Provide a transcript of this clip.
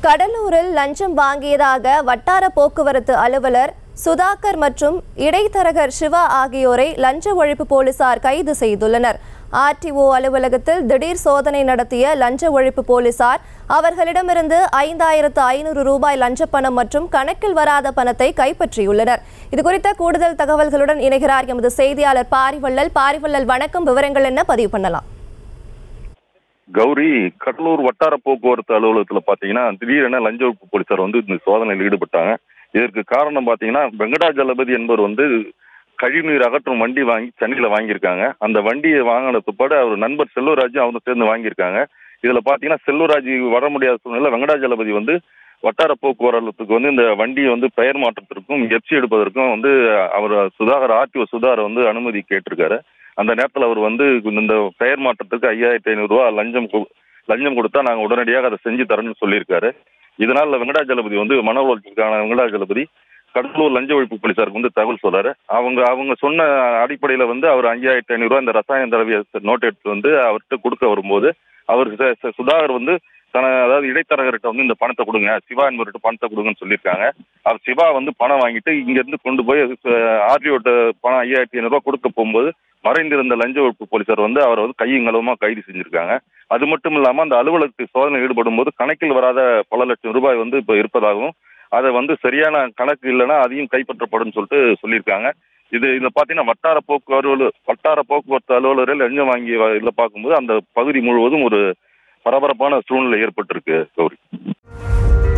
கடலூரில் லஞ்சம் வாங்கியதாக வட்டார போக்குவரத்து அலுவலர் சுதாகர் மற்றும் இடைத்தரகர் சிவா ஆகியோரை லஞ்ச ஒழிப்பு போலீசார் கைது செய்துள்ளனர் ஆர்டிஓ அலுவலகத்தில் திடீர் சோதனை நடத்திய லஞ்ச ஒழிப்பு போலீசார் அவர்களிடமிருந்து ஐந்தாயிரத்து ஐநூறு ரூபாய் லஞ்ச பணம் மற்றும் கணக்கில் வராத பணத்தை கைப்பற்றியுள்ளனர் இதுகுறித்த கூடுதல் தகவல்களுடன் இணைகிறார் எமது செய்தியாளர் பாரிவள்ளல் பாரிவள்ளல் வணக்கம் விவரங்கள் என்ன பதிவு பண்ணலாம் கௌரி கடலூர் வட்டார போக்குவரத்து அலுவலகத்துல பாத்தீங்கன்னா திடீரென லஞ்ச ஒழிப்பு போலீசார் வந்து இந்த சோதனையில் ஈடுபட்டாங்க இதற்கு காரணம் பாத்தீங்கன்னா வெங்கடாஜலபதி என்பவர் வந்து கழிவுநீர் அகற்றும் வண்டி வாங்கி சென்னையில வாங்கியிருக்காங்க அந்த வண்டியை வாங்கின பிற்பாடு அவர் நண்பர் செல்வராஜும் அவரும் சேர்ந்து வாங்கியிருக்காங்க இதுல பாத்தீங்கன்னா செல்வராஜ் வர முடியாத சூழ்நிலை வெங்கடாஜலபதி வந்து வட்டார போக்குவரத்துக்கு வந்து இந்த வண்டியை வந்து பெயர் மாற்றத்திற்கும் எப்சி எடுப்பதற்கும் வந்து அவர் சுதாகர் ஆர்டிஓ சுதாகர் வந்து அனுமதி கேட்டிருக்காரு அந்த நேரத்தில் அவர் வந்து இந்த பெயர் மாற்றத்துக்கு ஐயாயிரத்தி ஐநூறுரூவா லஞ்சம் கொ- லஞ்சம் கொடுத்தா நாங்கள் உடனடியாக அதை செஞ்சு தரேன்னு சொல்லியிருக்காரு இதனால் வெங்கடாஜலபதி வந்து மன உளைச்சலுக்கான வெங்கடாஜலபதி கடலூர் லஞ்ச ஒழிப்பு போலீசாருக்கு வந்து தகவல் சொல்றாரு அவங்க அவங்க சொன்ன அடிப்படையில் வந்து அவர் ஐயாயிரத்தி ஐநூறுரூவா இந்த ரசாயன திரவிய நோட் எடுத்து வந்து அவர்கிட்ட கொடுக்க வரும்போது அவர் ச- ச- சுதாகர் வந்து தன அதாவது இடைத்தரகர்கிட்ட வந்து இந்த பணத்தை கொடுங்க சிவா என்பவர்கிட்ட பணத்தை கொடுங்கன்னு சொல்லியிருக்காங்க அவர் சிவா வந்து பணம் வாங்கிட்டு இங்கேருந்து கொண்டு போய் ஆர்டிஓட்ட பணம் ஐயாயிரத்தி ஐநூறுரூவா கொடுக்க போகும்போது மறைந்திருந்த லஞ்ச ஒழிப்பு போலீசார் வந்து அவரை வந்து கையும் களவுமா கைது செஞ்சிருக்காங்க அது மட்டும் இல்லாமல் அந்த அலுவலகத்தில் சோதனை ஈடுபடும் போது கணக்கில் வராத பல லட்சம் ரூபாய் வந்து இப்போ இருப்பதாகவும் அதை வந்து சரியான கணக்கு இல்லைன்னா அதையும் கைப்பற்றப்படும் சொல்லிட்டு சொல்லியிருக்காங்க இது இதில் பார்த்தீங்கன்னா வட்டார போக்குவரத்து வட்டார போக்குவரத்து அலுவலரில் லஞ்சம் வாங்கி இதில் பார்க்கும்போது அந்த பகுதி முழுவதும் ஒரு பரபரப்பான சூழ்நிலை ஏற்பட்டிருக்கு கௌரி